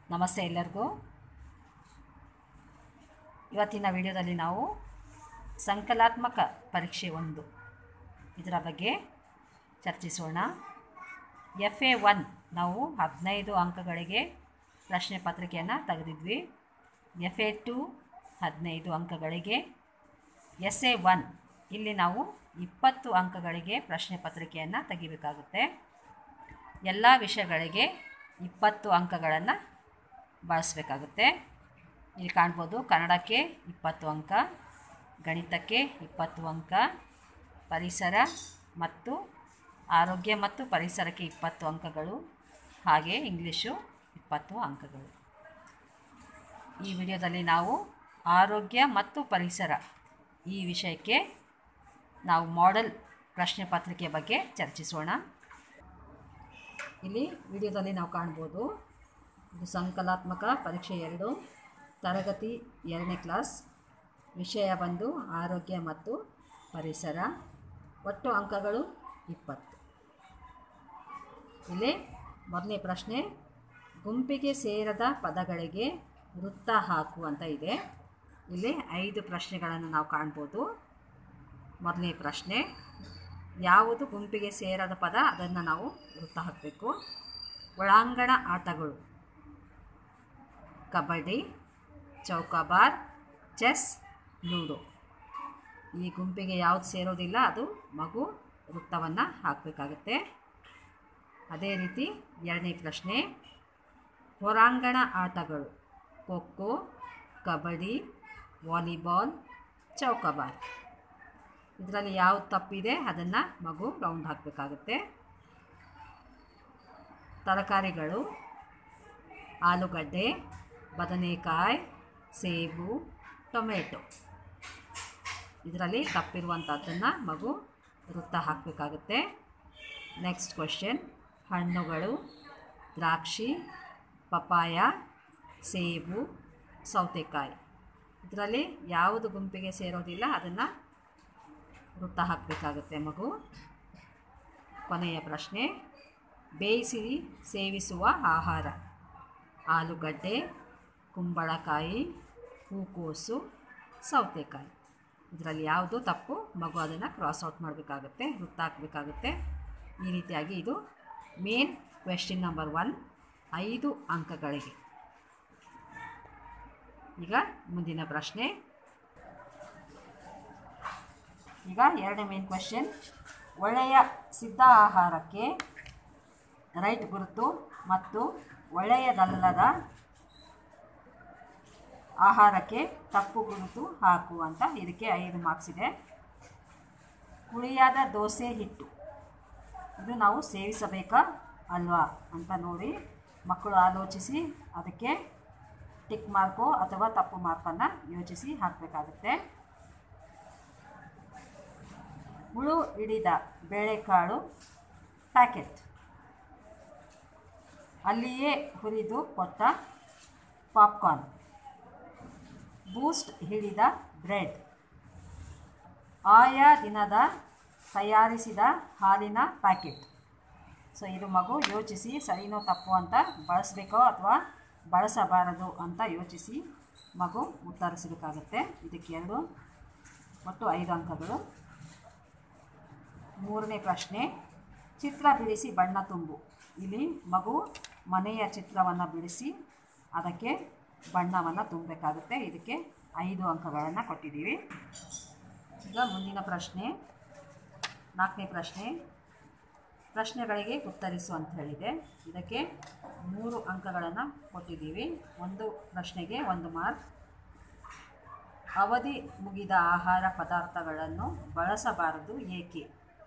ನಮಸ್ತೆ ಎಲ್ಲರಿಗೂ ಇವತ್ತಿನ ವಿಡಿಯೋದಲ್ಲಿ ನಾವು ಸಂಕಲಾತ್ಮಕ ಪರೀಕ್ಷೆ ಒಂದು ಇದರ ಬಗ್ಗೆ ಚರ್ಚಿಸೋಣ ಎಫ್ ಎ ಒನ್ ನಾವು ಹದಿನೈದು ಅಂಕಗಳಿಗೆ ಪ್ರಶ್ನೆ ಪತ್ರಿಕೆಯನ್ನು ತೆಗೆದಿದ್ವಿ ಎಫ್ ಎ ಟು ಹದಿನೈದು ಅಂಕಗಳಿಗೆ ಎಸ್ ಎ ಒನ್ ಇಲ್ಲಿ ನಾವು ಇಪ್ಪತ್ತು ಅಂಕಗಳಿಗೆ ಪ್ರಶ್ನೆ ಪತ್ರಿಕೆಯನ್ನು ತೆಗಿಬೇಕಾಗುತ್ತೆ ಎಲ್ಲ ವಿಷಯಗಳಿಗೆ ಇಪ್ಪತ್ತು ಅಂಕಗಳನ್ನು ಬಳಸಬೇಕಾಗುತ್ತೆ ಇಲ್ಲಿ ಕಾಣ್ಬೋದು ಕನ್ನಡಕ್ಕೆ ಇಪ್ಪತ್ತು ಅಂಕ ಗಣಿತಕ್ಕೆ ಇಪ್ಪತ್ತು ಅಂಕ ಪರಿಸರ ಮತ್ತು ಆರೋಗ್ಯ ಮತ್ತು ಪರಿಸರಕ್ಕೆ ಇಪ್ಪತ್ತು ಅಂಕಗಳು ಹಾಗೆ ಇಂಗ್ಲೀಷು ಇಪ್ಪತ್ತು ಅಂಕಗಳು ಈ ವಿಡಿಯೋದಲ್ಲಿ ನಾವು ಆರೋಗ್ಯ ಮತ್ತು ಪರಿಸರ ಈ ವಿಷಯಕ್ಕೆ ನಾವು ಮಾಡೆಲ್ ಪ್ರಶ್ನೆ ಪತ್ರಿಕೆ ಬಗ್ಗೆ ಚರ್ಚಿಸೋಣ ಇಲ್ಲಿ ವಿಡಿಯೋದಲ್ಲಿ ನಾವು ಕಾಣ್ಬೋದು ಇದು ಸಂಕಲಾತ್ಮಕ ಪರೀಕ್ಷೆ ಎರಡು ತರಗತಿ ಎರಡನೇ ಕ್ಲಾಸ್ ವಿಷಯ ಬಂದು ಆರೋಗ್ಯ ಮತ್ತು ಪರಿಸರ ಒಟ್ಟು ಅಂಕಗಳು ಇಪ್ಪತ್ತು ಇಲ್ಲಿ ಮೊದಲನೇ ಪ್ರಶ್ನೆ ಗುಂಪಿಗೆ ಸೇರದ ಪದಗಳಿಗೆ ವೃತ್ತ ಹಾಕು ಅಂತ ಇದೆ ಇಲ್ಲಿ ಐದು ಪ್ರಶ್ನೆಗಳನ್ನು ನಾವು ಕಾಣ್ಬೋದು ಮೊದಲನೇ ಪ್ರಶ್ನೆ ಯಾವುದು ಗುಂಪಿಗೆ ಸೇರದ ಪದ ಅದನ್ನು ನಾವು ವೃತ್ತ ಹಾಕಬೇಕು ಒಳಾಂಗಣ ಆಟಗಳು ಕಬಡ್ಡಿ ಚೌಕಾಬಾರ್ ಚೆಸ್ ಲೂಡೋ ಈ ಗುಂಪಿಗೆ ಯಾವುದು ಸೇರೋದಿಲ್ಲ ಅದು ಮಗು ವೃತ್ತವನ್ನು ಹಾಕಬೇಕಾಗುತ್ತೆ ಅದೇ ರೀತಿ ಎರಡನೇ ಪ್ರಶ್ನೆ ಹೊರಾಂಗಣ ಆಟಗಳು ಖೋ ಖೋ ಕಬಡ್ಡಿ ವಾಲಿಬಾಲ್ ಚೌಕಾಬಾರ್ ಇದರಲ್ಲಿ ಯಾವುದು ತಪ್ಪಿದೆ ಅದನ್ನು ಮಗು ರೌಂಡ್ ಹಾಕಬೇಕಾಗುತ್ತೆ ತರಕಾರಿಗಳು ಆಲೂಗಡ್ಡೆ ಬದನೆಕಾಯಿ ಸೇಬು ಟೊಮೆಟೊ ಇದರಲ್ಲಿ ತಪ್ಪಿರುವಂಥದ್ದನ್ನು ಮಗು ವೃತ್ತ ಹಾಕಬೇಕಾಗುತ್ತೆ ನೆಕ್ಸ್ಟ್ ಕ್ವಶನ್ ಹಣ್ಣುಗಳು ದ್ರಾಕ್ಷಿ ಪಪಾಯ ಸೇಬು ಸೌತೆಕಾಯಿ ಇದರಲ್ಲಿ ಯಾವುದು ಗುಂಪಿಗೆ ಸೇರೋದಿಲ್ಲ ಅದನ್ನು ವೃತ್ತ ಹಾಕಬೇಕಾಗುತ್ತೆ ಮಗು ಕೊನೆಯ ಪ್ರಶ್ನೆ ಬೇಯಿಸಿ ಸೇವಿಸುವ ಆಹಾರ ಆಲೂಗಡ್ಡೆ ಕುಂಬಳಕಾಯಿ ಹೂಕೋಸು ಸೌತೆಕಾಯಿ ಇದರಲ್ಲಿ ಯಾವುದು ತಪ್ಪು ಮಗು ಅದನ್ನು ಕ್ರಾಸ್ ಔಟ್ ಮಾಡಬೇಕಾಗುತ್ತೆ ವೃತ್ತ ಹಾಕಬೇಕಾಗುತ್ತೆ ಈ ರೀತಿಯಾಗಿ ಇದು ಮೇನ್ ಕ್ವೆಶ್ಚನ್ ನಂಬರ್ ಒನ್ ಐದು ಅಂಕಗಳಿಗೆ ಈಗ ಮುಂದಿನ ಪ್ರಶ್ನೆ ಈಗ ಎರಡನೇ ಮೇನ್ ಕ್ವೆಶ್ಚನ್ ಒಳ್ಳೆಯ ಸಿದ್ಧ ಆಹಾರಕ್ಕೆ ರೈಟ್ ಗುರುತು ಮತ್ತು ಒಳ್ಳೆಯದಲ್ಲದ ಆಹಾರಕ್ಕೆ ತಪ್ಪು ಗುರುತು ಹಾಕು ಅಂತ ಇದಕ್ಕೆ ಐದು ಮಾರ್ಕ್ಸ್ ಇದೆ ಹುಳಿಯಾದ ದೋಸೆ ಹಿಟ್ಟು ಇದು ನಾವು ಸೇವಿಸಬೇಕಾ ಅಲ್ವಾ ಅಂತ ನೋಡಿ ಮಕ್ಕಳು ಆಲೋಚಿಸಿ ಅದಕ್ಕೆ ಟಿಕ್ ಮಾರ್ಕು ಅಥವಾ ತಪ್ಪು ಮಾರ್ಕನ್ನು ಯೋಚಿಸಿ ಹಾಕಬೇಕಾಗುತ್ತೆ ಹುಳು ಹಿಡಿದ ಬೇಳೆಕಾಳು ಪ್ಯಾಕೆಟ್ ಅಲ್ಲಿಯೇ ಹುರಿದು ಕೊಟ್ಟ ಪಾಪ್ಕಾರ್ನ್ ಬೂಸ್ಟ್ ಹಿಡಿದ ಬ್ರೆಡ್ ಆಯಾ ದಿನದ ತಯಾರಿಸಿದ ಹಾಲಿನ ಪ್ಯಾಕೆಟ್ ಸೊ ಇದು ಮಗು ಯೋಚಿಸಿ ಸರಿನೋ ತಪ್ಪು ಅಂತ ಬಳಸಬೇಕೋ ಅಥವಾ ಬಳಸಬಾರದು ಅಂತ ಯೋಚಿಸಿ ಮಗು ಉತ್ತರಿಸಬೇಕಾಗುತ್ತೆ ಇದಕ್ಕೆ ಎರಡು ಒಟ್ಟು ಐದು ಅಂಕಗಳು ಮೂರನೇ ಪ್ರಶ್ನೆ ಚಿತ್ರ ಬಿಡಿಸಿ ಬಣ್ಣ ತುಂಬು ಇಲ್ಲಿ ಮಗು ಮನೆಯ ಚಿತ್ರವನ್ನು ಬಿಡಿಸಿ ಅದಕ್ಕೆ ಬಣ್ಣವನ್ನು ತುಂಬಬೇಕಾಗುತ್ತೆ ಇದಕ್ಕೆ ಐದು ಅಂಕಗಳನ್ನು ಕೊಟ್ಟಿದ್ದೀವಿ ಈಗ ಮುಂದಿನ ಪ್ರಶ್ನೆ ನಾಲ್ಕನೇ ಪ್ರಶ್ನೆ ಪ್ರಶ್ನೆಗಳಿಗೆ ಉತ್ತರಿಸು ಅಂತ ಹೇಳಿದೆ ಇದಕ್ಕೆ ಮೂರು ಅಂಕಗಳನ್ನು ಕೊಟ್ಟಿದ್ದೀವಿ ಒಂದು ಪ್ರಶ್ನೆಗೆ ಒಂದು ಮಾರ್ಕ್ ಅವಧಿ ಮುಗಿದ ಆಹಾರ ಪದಾರ್ಥಗಳನ್ನು ಬಳಸಬಾರದು ಏಕೆ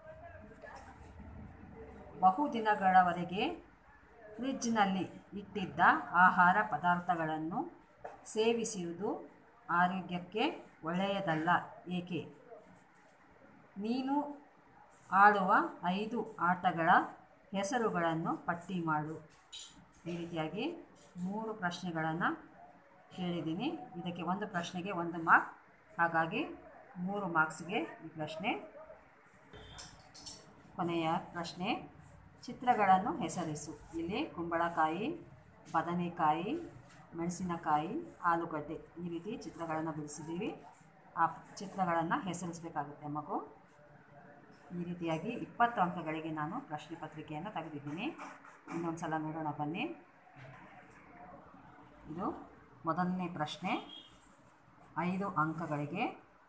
ಬಹುದಿನಗಳವರೆಗೆ ಫ್ರಿಡ್ಜ್ನಲ್ಲಿ ಇಟ್ಟಿದ್ದ ಆಹಾರ ಪದಾರ್ಥಗಳನ್ನು ಸೇವಿಸುವುದು ಆರೋಗ್ಯಕ್ಕೆ ಒಳ್ಳೆಯದಲ್ಲ ಏಕೆ ನೀನು ಆಡುವ ಐದು ಆಟಗಳ ಹೆಸರುಗಳನ್ನು ಪಟ್ಟಿ ಮಾಡು ಈ ರೀತಿಯಾಗಿ ಮೂರು ಪ್ರಶ್ನೆಗಳನ್ನು ಕೇಳಿದ್ದೀನಿ ಇದಕ್ಕೆ ಒಂದು ಪ್ರಶ್ನೆಗೆ ಒಂದು ಮಾರ್ಕ್ ಹಾಗಾಗಿ ಮೂರು ಮಾರ್ಕ್ಸ್ಗೆ ಈ ಪ್ರಶ್ನೆ ಕೊನೆಯ ಪ್ರಶ್ನೆ ಚಿತ್ರಗಳನ್ನು ಹೆಸರಿಸು ಇಲ್ಲಿ ಕುಂಬಳಕಾಯಿ ಬದನೆಕಾಯಿ ಮೆಣಸಿನಕಾಯಿ ಆಲೂಗಡ್ಡೆ ಈ ರೀತಿ ಚಿತ್ರಗಳನ್ನು ಬಿಡಿಸಿದ್ದೀವಿ ಆ ಚಿತ್ರಗಳನ್ನು ಹೆಸರಿಸಬೇಕಾಗುತ್ತೆ ಮಗು ಈ ರೀತಿಯಾಗಿ ಇಪ್ಪತ್ತು ಅಂಕಗಳಿಗೆ ನಾನು ಪ್ರಶ್ನೆ ಪತ್ರಿಕೆಯನ್ನು ತೆಗೆದಿದ್ದೀನಿ ಇನ್ನೊಂದು ಸಲ ನೋಡೋಣ ಬನ್ನಿ ಇದು ಮೊದಲನೇ ಪ್ರಶ್ನೆ ಐದು ಅಂಕಗಳಿಗೆ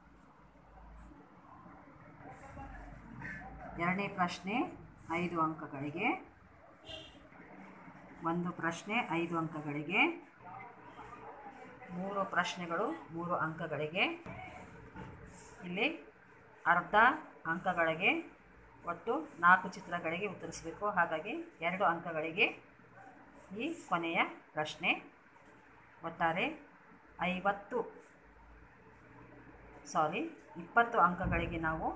ಎರಡನೇ ಪ್ರಶ್ನೆ ಐದು ಅಂಕಗಳಿಗೆ ಒಂದು ಪ್ರಶ್ನೆ ಐದು ಅಂಕಗಳಿಗೆ ಮೂರು ಪ್ರಶ್ನೆಗಳು ಮೂರು ಅಂಕಗಳಿಗೆ ಇಲ್ಲಿ ಅರ್ಧ ಅಂಕಗಳಿಗೆ ಒಟ್ಟು ನಾಲ್ಕು ಚಿತ್ರಗಳಿಗೆ ಉತ್ತರಿಸಬೇಕು ಹಾಗಾಗಿ ಎರಡು ಅಂಕಗಳಿಗೆ ಈ ಕೊನೆಯ ಪ್ರಶ್ನೆ ಒಟ್ಟಾರೆ ಐವತ್ತು ಸಾರಿ ಇಪ್ಪತ್ತು ಅಂಕಗಳಿಗೆ ನಾವು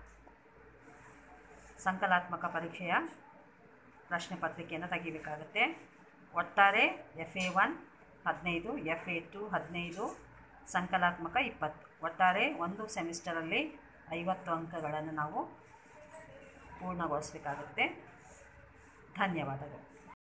ಸಂಕಲಾತ್ಮಕ ಪರೀಕ್ಷೆಯ ಪ್ರಶ್ನೆ ಪತ್ರಿಕೆಯನ್ನು ತೆಗಿಬೇಕಾಗುತ್ತೆ ಒಟ್ಟಾರೆ ಎಫ್ ಎ ಒನ್ ಹದಿನೈದು ಎಫ್ ಎ ಟು ಹದಿನೈದು ಸಂಕಲಾತ್ಮಕ ಇಪ್ಪತ್ತು ಒಟ್ಟಾರೆ ಒಂದು ಸೆಮಿಸ್ಟರಲ್ಲಿ ಐವತ್ತು ಅಂಕಗಳನ್ನು ನಾವು ಪೂರ್ಣಗೊಳಿಸಬೇಕಾಗುತ್ತೆ ಧನ್ಯವಾದಗಳು